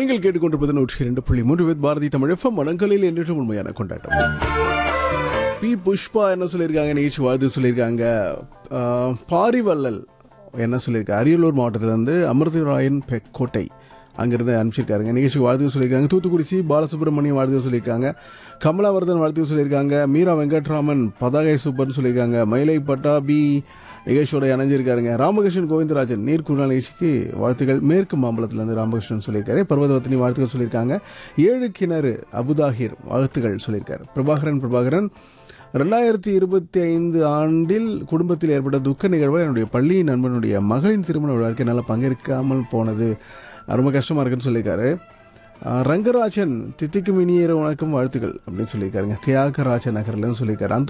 நீங்கள் கேட்டுக்கொண்டிருப்பது நூற்றி இரண்டு புள்ளி மூன்று வித் பாரதி தமிழ் எஃப்எம் மனங்களில் என்றும் உண்மையான கொண்டாட்டம் பி புஷ்பா என்ன சொல்லியிருக்காங்க நிகழ்ச்சி வாழ்த்து சொல்லியிருக்காங்க ஆஹ், பாரிவள்ளல் என்ன சொல்லியிருக்காங்க அரியலூர் மாவட்டத்திலேருந்து அமிர்தராயன் பெ- கோட்டை அங்கிருந்து அனுப்பிச்சிருக்காருங்க நிகழ்ச்சி வாழ்த்து சொல்லியிருக்காங்க தூத்துக்குடி சி பாலசுப்ரமணியம் வாழ்த்து சொல்லியிருக்காங்க கமலாவர்தன் வாழ்த்து சொல்லியிருக்காங்க மீரா வெங்கட்ராமன் பதாகை சூப்பர்னு சொல்லியிருக்காங்க மயிலை பட்டாபி நிகழ்ச்சியோட இணைஞ்சிருக்காருங்க ராமகிருஷ்ணன் கோவிந்தராஜன் நீர்க்குறள் நிகழ்ச்சிக்கு வாழ்த்துக்கள் மேற்கு மாம்பலத்திலேருந்து ராமகிருஷ்ணன் சொல்லியிருக்காரு பர்வதவத்தினி வாழ்த்துக்கள் சொல்லியிருக்காங்க ஏழு கிணறு அபுதாகிர் வாழ்த்துக்கள் சொல்லியிருக்காரு பிரபாகரன் பிரபாகரன் ரெண்டாயிரத்தி இருபத்தி ஐந்து ஆண்டில் குடும்பத்தில் ஏற்பட்ட துக்க நிகழ்வு என்னுடைய பள்ளி நண்பனுடைய மகளின் திருமண விழாவுக்கு என்னால் பங்கேற்காமல் போனது ரொம்ப கஷ்டமாக இருக்குன்னு சொல்லியிருக்காரு அஹ் ரங்கராஜன் தித்திக்கும் இனியர வணக்கம் வாழ்த்துக்கள் அப்படின்னு சொல்லியிருக்காருங்க தியாகராஜ நகர்லன்னு சொல்லியிருக்காரு அந்த